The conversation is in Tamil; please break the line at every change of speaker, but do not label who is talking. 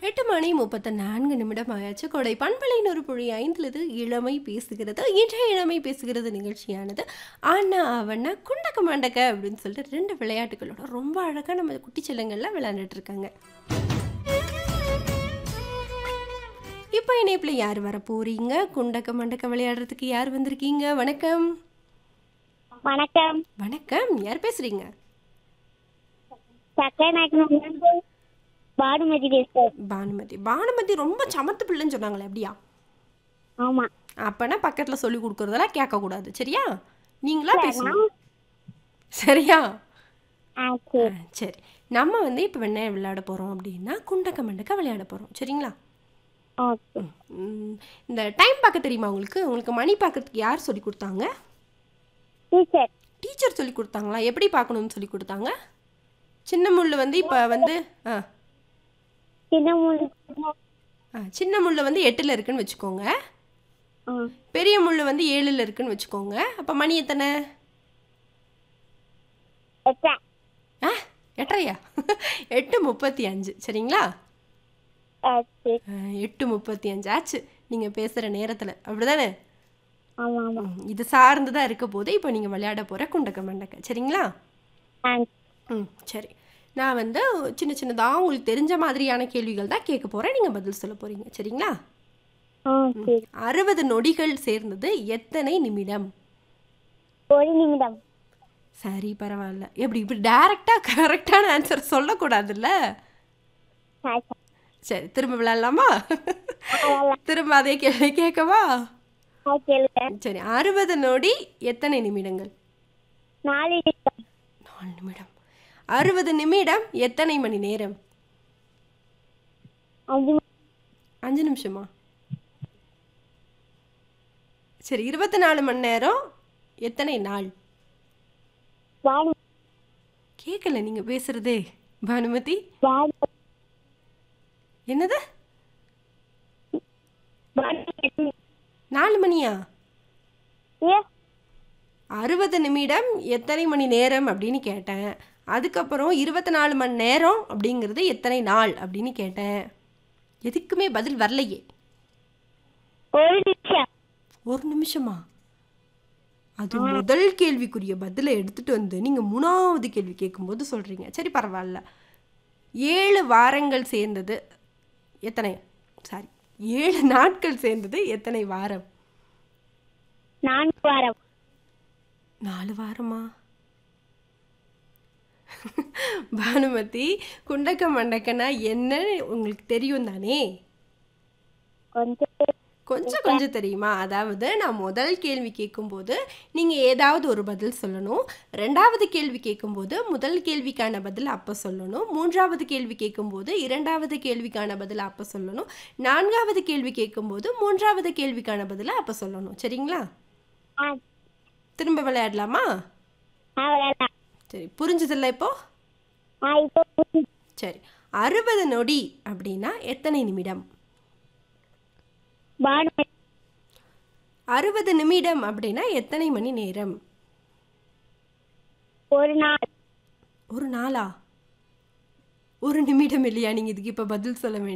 எட்டு மணி முப்பத்து நான்கு நிமிடம் ஆயாச்சு கொடை பண்பலையின் ஒரு புள்ளி ஐந்துலது இளமை பேசுகிறது இன்றைய இளமை பேசுகிறது நிகழ்ச்சியானது ஆனா அவனா குண்டக்க மண்டக்க அப்படின்னு சொல்லிட்டு ரெண்டு விளையாட்டுகளோட ரொம்ப அழகாக நம்ம குட்டி செல்லங்கள்லாம் விளையாண்டுட்டு இருக்காங்க இப்போ இணைப்பில் யார் வர போறீங்க குண்டக்க மண்டக்க விளையாடுறதுக்கு யார் வந்திருக்கீங்க வணக்கம்
வணக்கம்
வணக்கம் யார் பேசுறீங்க
சக்கரை நாயக்கன் பானுமதி பேசுறேன்
பானுமதி பானுமதி ரொம்ப சமத்து பிள்ளைன்னு சொன்னாங்களே அப்படியா
ஆமா
அப்பனா பக்கத்தில் சொல்லி கொடுக்குறதெல்லாம் கேட்கக்கூடாது சரியா நீங்களா பேசணும் சரியா
ஆ
ஆ,
சரி
சரி நம்ம வந்து இப்போ என்ன விளையாட போகிறோம் அப்படின்னா குண்டக்க மண்டக்க விளையாட போகிறோம் சரிங்களா
ஓகே
ம், இந்த டைம் பார்க்க தெரியுமா உங்களுக்கு உங்களுக்கு மணி பார்க்கறதுக்கு யார் சொல்லி கொடுத்தாங்க
டீச்சர்
டீச்சர் சொல்லி கொடுத்தாங்களா எப்படி பார்க்கணும்னு சொல்லி கொடுத்தாங்க சின்ன முள் வந்து இப்போ வந்து ஆ
சின்ன முள்
ஆ, சின்ன முள் வந்து எட்டில் இருக்குன்னு வச்சுக்கோங்க
ஆ
பெரிய முள் வந்து ஏழில் இருக்குன்னு வச்சுக்கோங்க அப்போ மணி எத்தனை
எட்டா
ஆ எட்டரையா எட்டு முப்பத்தி அஞ்சு சரிங்களா
ஆ சரி
ஆ, எட்டு முப்பத்தி அஞ்சு ஆச்சு நீங்கள் பேசுகிற நேரத்தில் அப்படிதானே
ஆமா ஆமா
ம், இது சார்ந்து தான் இருக்க போது இப்போ நீங்கள் விளையாட போகிற குண்டக்க மண்டக்க சரிங்களா
ஆ
ம் சரி நான் வந்து சின்ன சின்னதாக உங்களுக்கு தெரிஞ்ச மாதிரியான கேள்விகள் தான் கேட்க போகிறேன் நீங்கள் பதில் சொல்ல போகிறீங்க சரிங்களா
ஆ சரி
அறுபது நொடிகள் சேர்ந்தது எத்தனை நிமிடம்
ஒரு நிமிடம்
சரி பரவாயில்ல எப்படி இப்படி டேரெக்டாக கரெக்டான ஆன்சர் சொல்லக்கூடாதுல்ல
சரி, சரி.
சரி திரும்ப விளையாடலாமா திரும்ப அதே கேள்வி கேட்கவா
ஆ கேளுங்க
சரி அறுபது நொடி எத்தனை நிமிடங்கள்
நாலு நிமிடம்
நாலு நிமிடம் அறுபது நிமிடம் எத்தனை மணி நேரம்
அஞ்சு மணி-
அஞ்சு நிமிஷமா சரி இருபத்தி நாலு மணி நேரம் எத்தனை நாள்
பானு
கேட்கல நீங்கள் பேசுகிறதே பானுமதி
பானு
என்னது
பானு
நாலு மணியா
ஏ
அறுபது நிமிடம் எத்தனை மணி நேரம் அப்படின்னு கேட்டேன் அதுக்கப்புறம் இருபத்தி நாலு மணி நேரம் அப்படிங்கிறது எத்தனை நாள் அப்படின்னு கேட்டேன் எதுக்குமே பதில் வரலையே
ஒரு நிமிஷம்
ஒரு நிமிஷமா அது முதல் கேள்விக்குரிய பதிலை எடுத்துட்டு வந்து நீங்க மூணாவது கேள்வி கேட்கும்போது சொல்றீங்க சரி பரவாயில்ல ஏழு வாரங்கள் சேர்ந்தது எத்தனை சாரி ஏழு நாட்கள் சேர்ந்தது எத்தனை வாரம்
நான்கு வாரம்
நாலு வாரமா பானுமதி குண்டக்க மண்டக்கனா என்னன்னு உங்களுக்கு தெரியும் தானே
கொஞ்சம்
கொஞ்சம் கொஞ்சம் தெரியுமா அதாவது நான் முதல் கேள்வி கேட்கும்போது நீங்கள் ஏதாவது ஒரு பதில் சொல்லணும் ரெண்டாவது கேள்வி கேட்கும்போது முதல் கேள்விக்கான பதில் அப்போ சொல்லணும் மூன்றாவது கேள்வி கேட்கும்போது இரண்டாவது கேள்விக்கான பதில் அப்போ சொல்லணும் நான்காவது கேள்வி கேட்கும்போது மூன்றாவது கேள்விக்கான பதிலை அப்போ சொல்லணும் சரிங்களா
ஆ
திரும்ப விளையாடலாமா
ஆ விளையாடலாம்
சரி புரிஞ்சுதில்ல இப்போ
ஆ இப்போ புரியுது.
சரி அறுபது நொடி அப்படின்னா எத்தனை நிமிடம்
பானு
அறுபது நிமிடம் அப்படின்னா எத்தனை மணி நேரம்
ஒரு நாள்
ஒரு நாளா ஒரு நிமிடம் இல்லையா நீங்கள் இதுக்கு இப்போ பதில் சொல்ல வேண்டிய